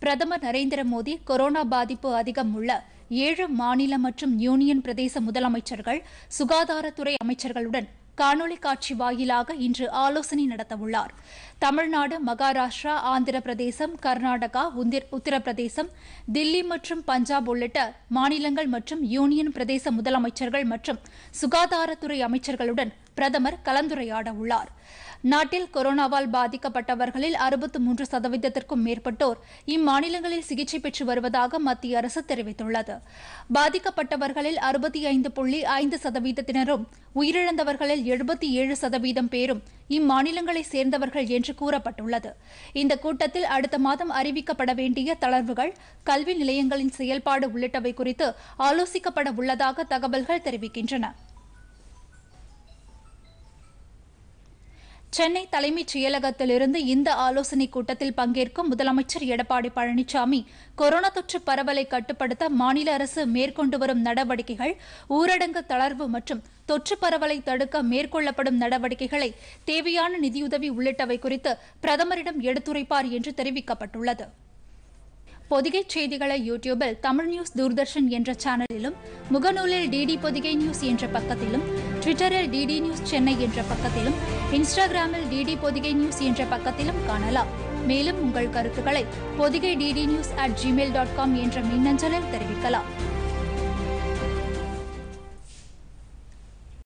பிரதமர் நரேந்திர மோடி கொரோனா பாதிப்பு அதிகம் உள்ள ஏழு மாநில மற்றும் யூனியன் பிரதேச முதலமைச்சர்கள் சுகாதாரத்துறை அமைச்சர்களுடன் காணொலி காட்சி வாயிலாக இன்று ஆலோசனை நடத்தவுள்ளார் தமிழ்நாடு மகாராஷ்டிரா ஆந்திர பிரதேசம் கர்நாடகா உந்திர்- உத்தரப்பிரதேசம் தில்லி மற்றும் பஞ்சாப் உள்ளிட்ட மாநிலங்கள் மற்றும் யூனியன் பிரதேச முதலமைச்சர்கள் மற்றும் சுகாதாரத்துறை அமைச்சர்களுடன் பிரதமர் கலந்துரையாட உள்ளார் நாட்டில் கொரோனாவால் பாதிக்கப்பட்டவர்களில் அறுபத்து மூன்று சதவீதத்திற்கும் மேற்பட்டோர் இம்மாநிலங்களில் சிகிச்சை பெற்று வருவதாக மத்திய அரசு தெரிவித்துள்ளது பாதிக்கப்பட்டவர்களில் அறுபத்தி ஐந்து புள்ளி ஐந்து சதவீதத்தினரும் உயிரிழந்தவர்களில் எழுபத்தி ஏழு சதவீதம் பேரும் இம்மாநிலங்களைச் சேர்ந்தவர்கள் என்று கூறப்பட்டுள்ளது இந்த கூட்டத்தில் அடுத்த மாதம் அறிவிக்கப்பட வேண்டிய தளர்வுகள் கல்வி நிலையங்களின் செயல்பாடு உள்ளிட்டவை குறித்து ஆலோசிக்கப்பட உள்ளதாக தகவல்கள் தெரிவிக்கின்றன சென்னை தலைமைச் செயலகத்திலிருந்து இந்த ஆலோசனைக் கூட்டத்தில் பங்கேற்கும் முதலமைச்சர் எடப்பாடி பழனிசாமி கொரோனா தொற்று பரவலை கட்டுப்படுத்த மாநில அரசு மேற்கொண்டு வரும் நடவடிக்கைகள் ஊரடங்கு தளர்வு மற்றும் தொற்று பரவலை தடுக்க மேற்கொள்ளப்படும் நடவடிக்கைகளை தேவையான நிதியுதவி உள்ளிட்டவை குறித்து பிரதமரிடம் எடுத்துரைப்பார் என்று தெரிவிக்கப்பட்டுள்ளது பொதிகை செய்திகளை யூடியூபில் தமிழ் நியூஸ் தூர்தர்ஷன் என்ற சேனலிலும் முகநூலில் டிடி பொதிகை நியூஸ் என்ற பக்கத்திலும் ட்விட்டரில் டிடி நியூஸ் சென்னை என்ற பக்கத்திலும் இன்ஸ்டாகிராமில் டிடி பொதிகை நியூஸ் என்ற பக்கத்திலும் காணலாம் மேலும் உங்கள் கருத்துக்களை Podhigai DD news at Gmail dot com என்ற மின்னஞ்சலில் தெரிவிக்கலாம்